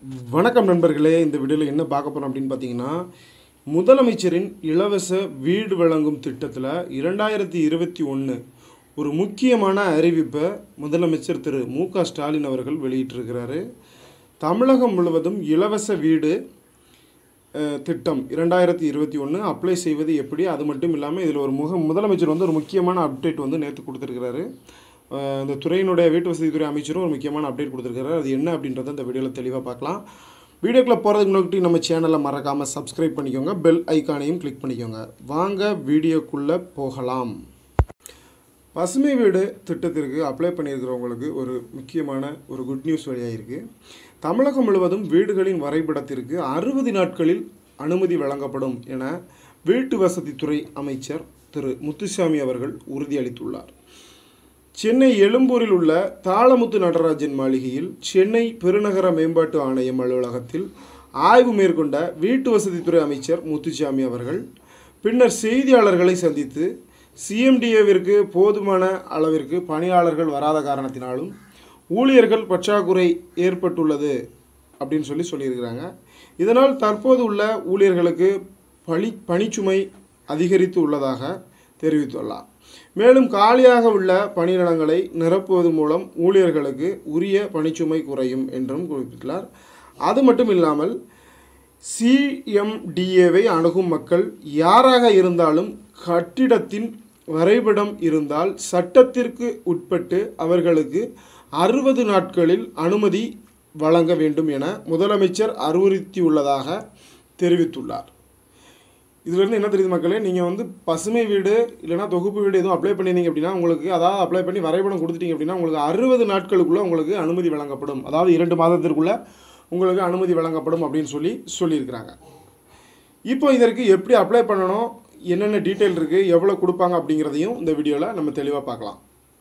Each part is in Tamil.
வணக்கம் நண்பர்களே இந்த வீடியோவில் என்ன பார்க்க போகிறோம் அப்படின்னு பார்த்தீங்கன்னா முதலமைச்சரின் இலவச வீடு வழங்கும் திட்டத்தில் இரண்டாயிரத்தி இருபத்தி ஒன்று ஒரு முக்கியமான அறிவிப்பை முதலமைச்சர் திரு மு க ஸ்டாலின் அவர்கள் வெளியிட்டிருக்கிறாரு தமிழகம் முழுவதும் இலவச வீடு அஹ், திட்டம் இரண்டாயிரத்தி இருபத்தி ஒன்று அப்ளை செய்வது எப்படி அது மட்டும் இல்லாமல் இதில் ஒரு முக முதலமைச்சர் வந்து ஒரு முக்கியமான அப்டேட் வந்து நேற்று கொடுத்துருக்கிறாரு அஹ், இந்த துறையினுடைய வீட்டு வசதித்துறை அமைச்சரும் ஒரு முக்கியமான அப்டேட் கொடுத்துருக்காரு அது என்ன அப்படின்றத இந்த வீடியோவில் தெளிவாக பார்க்கலாம் வீடியோக்குள்ளே போகிறதுக்கு முன்னாடி நம்ம சேனலை மறக்காமல் சப்ஸ்கிரைப் பண்ணிக்கோங்க பெல் ஐக்கானையும் கிளிக் பண்ணிக்கோங்க வாங்க வீடியோக்குள்ளே போகலாம் பசுமை வீடு திட்டத்திற்கு அப்ளை பண்ணியிருக்கிறவங்களுக்கு ஒரு முக்கியமான ஒரு குட் நியூஸ் வழியாயிருக்கு தமிழகம் முழுவதும் வீடுகளின் வரைபடத்திற்கு அறுபது நாட்களில் அனுமதி வழங்கப்படும் என வீட்டு வசதித்துறை அமைச்சர் திரு முத்துசாமி அவர்கள் உறுதியளித்துள்ளார் சென்னை எழும்பூரில் உள்ள தாளமுத்து நடராஜன் மாளிகையில் சென்னை பெருநகர மேம்பாட்டு ஆணையம் அலுவலகத்தில் ஆய்வு மேற்கொண்ட வீட்டு வசதித்துறை அமைச்சர் முத்துசாமி அவர்கள் பின்னர் செய்தியாளர்களை சந்தித்து சிஎம்டிஏவிற்கு போதுமான அளவிற்கு பணியாளர்கள் வராத காரணத்தினாலும் ஊழியர்கள் பற்றாக்குறை ஏற்பட்டுள்ளது அப்படின்னு சொல்லி சொல்லியிருக்கிறாங்க இதனால் தற்போது உள்ள ஊழியர்களுக்கு பணி பணிச்சுமை அதிகரித்து உள்ளதாக தெரிவித்துள்ளார் மேலும் காலியாக உள்ள பணியிடங்களை நிரப்புவது மூலம் ஊழியர்களுக்கு உரிய பணிச்சுமை குறையும் என்றும் குறிப்பிட்டுள்ளார் அது மட்டும் இல்லாமல் சிஎம்டிஏவை அணுகும் மக்கள் யாராக இருந்தாலும் கட்டிடத்தின் வரைபடம் இருந்தால் சட்டத்திற்கு உட்பட்டு அவர்களுக்கு அறுபது நாட்களில் அனுமதி வழங்க வேண்டும் என முதலமைச்சர் அறிவுறுத்தியுள்ளதாக தெரிவித்துள்ளார் இதுலேருந்து என்ன தெரியுது மக்களே நீங்கள் வந்து பசுமை வீடு இல்லைனா தொகுப்பு வீடு எதுவும் அப்ளை பண்ணியிருந்தீங்க அப்படின்னா உங்களுக்கு அதாவது அப்ளை பண்ணி வரைபடம் கொடுத்துட்டீங்க அப்படின்னா உங்களுக்கு அறுபது நாட்களுக்குள்ளே உங்களுக்கு அனுமதி வழங்கப்படும் அதாவது இரண்டு மாதத்திற்குள்ளே உங்களுக்கு அனுமதி வழங்கப்படும் அப்படின்னு சொல்லி சொல்லியிருக்கிறாங்க இப்போ இதற்கு எப்படி அப்ளை பண்ணணும் என்னென்ன டீட்டெயில் இருக்குது எவ்வளோ கொடுப்பாங்க அப்படிங்கிறதையும் இந்த வீடியோவில் நம்ம தெளிவாக பார்க்கலாம்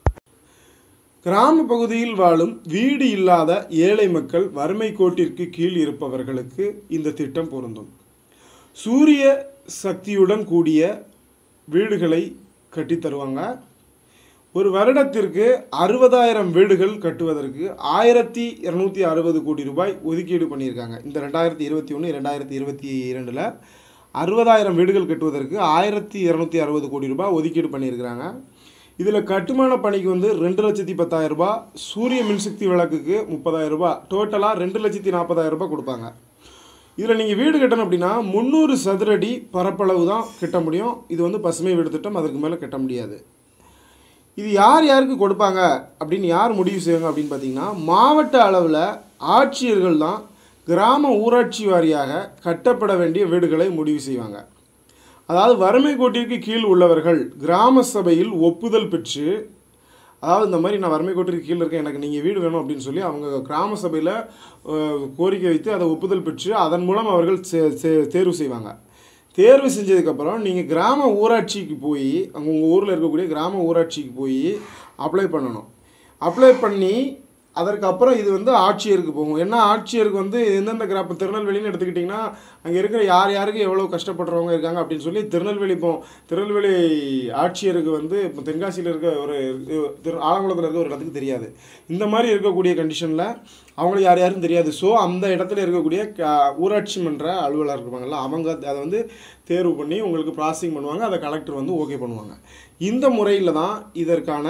கிராம பகுதியில் வாழும் வீடு இல்லாத ஏழை மக்கள் வறுமை கோட்டிற்கு கீழ் இருப்பவர்களுக்கு இந்த திட்டம் பொருந்தும் சூரிய சக்தியுடன் கூடிய வீடுகளை கட்டித் தருவாங்க ஒரு வருடத்திற்கு அறுபதாயிரம் வீடுகள் கட்டுவதற்கு ஆயிரத்தி இரநூத்தி அறுபது கோடி ரூபாய் ஒதுக்கீடு பண்ணியிருக்காங்க இந்த ரெண்டாயிரத்தி இருபத்தி ஒன்று ரெண்டாயிரத்தி இருபத்தி இரண்டில் அறுபதாயிரம் வீடுகள் கட்டுவதற்கு ஆயிரத்தி இரநூத்தி அறுபது கோடி ரூபாய் ஒதுக்கீடு பண்ணியிருக்கிறாங்க இதில் கட்டுமான பணிக்கு வந்து ரெண்டு லட்சத்தி பத்தாயிரம் ரூபாய் சூரிய மின்சக்தி விளக்குக்கு முப்பதாயிரம் ரூபாய் டோட்டலாக ரெண்டு லட்சத்தி நாற்பதாயிரம் ரூபாய் கொடுப்பாங்க இதில் நீங்கள் வீடு கட்டணும் அப்படின்னா முந்நூறு சதுரடி பரப்பளவு தான் கட்ட முடியும் இது வந்து பசுமை வீடு திட்டம் அதற்கு மேலே கட்ட முடியாது இது யார் யாருக்கு கொடுப்பாங்க அப்படின்னு யார் முடிவு செய்வாங்க அப்படின்னு பார்த்தீங்கன்னா மாவட்ட அளவில் ஆட்சியர்கள் தான் கிராம ஊராட்சி வாரியாக கட்டப்பட வேண்டிய வீடுகளை முடிவு செய்வாங்க அதாவது வறுமை கோட்டிற்கு கீழ் உள்ளவர்கள் கிராம சபையில் ஒப்புதல் பெற்று அதாவது இந்த மாதிரி நான் வறுமை கோட்டிற்கு கீழே இருக்கேன் எனக்கு நீங்கள் வீடு வேணும் அப்படின்னு சொல்லி அவங்க கிராம சபையில் கோரிக்கை வைத்து அதை ஒப்புதல் பெற்று அதன் மூலம் அவர்கள் சே- சே- தேர்வு செய்வாங்க தேர்வு செஞ்சதுக்கப்புறம் நீங்கள் கிராம ஊராட்சிக்கு போய் அங்கே உங்கள் ஊரில் இருக்கக்கூடிய கிராம ஊராட்சிக்கு போய் அப்ளை பண்ணணும் அப்ளை பண்ணி அதற்கப்புறம் இது வந்து ஆட்சியருக்கு போகும் ஏன்னா ஆட்சியருக்கு வந்து எந்தெந்த கிராம திருநெல்வேலின்னு எடுத்துக்கிட்டிங்கன்னா அங்கே இருக்கிற யார் யாருக்கு எவ்வளோ கஷ்டப்படுறவங்க இருக்காங்க அப்படின்னு சொல்லி திருநெல்வேலி இப்போ திருநெல்வேலி ஆட்சியருக்கு வந்து இப்போ தென்காசியில் இருக்க ஒரு இது- திரு ஆலங்குளத்தில் இருக்க ஒரு இடத்துக்கு தெரியாது இந்த மாதிரி இருக்கக்கூடிய கண்டிஷனில் அவங்களுக்கு யார் யாரும் தெரியாது ஸோ அந்த இடத்துல இருக்கக்கூடிய க- ஊராட்சி மன்ற அலுவலர் இருப்பாங்கல்ல அவங்க அதை வந்து தேர்வு பண்ணி உங்களுக்கு ப்ராசஸிங் பண்ணுவாங்க அதை கலெக்டர் வந்து ஓகே பண்ணுவாங்க இந்த முறையில் தான் இதற்கான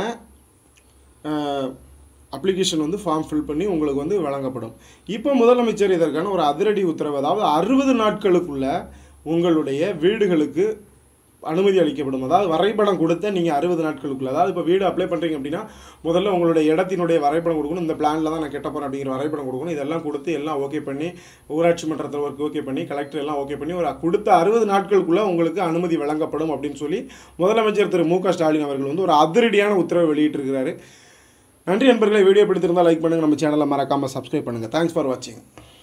அப்ளிகேஷன் வந்து ஃபார்ம் ஃபில் பண்ணி உங்களுக்கு வந்து வழங்கப்படும் இப்போ முதலமைச்சர் இதற்கான ஒரு அதிரடி உத்தரவு அதாவது அறுபது நாட்களுக்குள்ள உங்களுடைய வீடுகளுக்கு அனுமதி அளிக்கப்படும் அதாவது வரைபடம் கொடுத்த நீங்கள் அறுபது நாட்களுக்குள்ள அதாவது இப்போ வீடு அப்ளை பண்ணுறீங்க அப்படின்னா முதல்ல உங்களுடைய இடத்தினுடைய வரைபடம் கொடுக்கணும் இந்த பிளானில் தான் நான் கெட்ட போகிறேன் அப்படிங்கிற வரைபடம் கொடுக்கணும் இதெல்லாம் கொடுத்து எல்லாம் ஓகே பண்ணி ஊராட்சி மன்றத்தில் ஒர்க் ஓகே பண்ணி கலெக்டர் எல்லாம் ஓகே பண்ணி ஒரு கொடுத்த அறுபது நாட்களுக்குள்ள உங்களுக்கு அனுமதி வழங்கப்படும் அப்படின்னு சொல்லி முதலமைச்சர் திரு மு க ஸ்டாலின் அவர்கள் வந்து ஒரு அதிரடியான உத்தரவை வெளியிட்டிருக்கிறாரு நன்றி நண்பர்களே வீடியோ பிடித்திருந்தால் லைக் பண்ணுங்கள் நம்ம சேனலை மறக்காமல் சப்ஸ்கிரைப் பண்ணுங்கள் தேங்க்ஸ் ஃபார் வாட்சிங்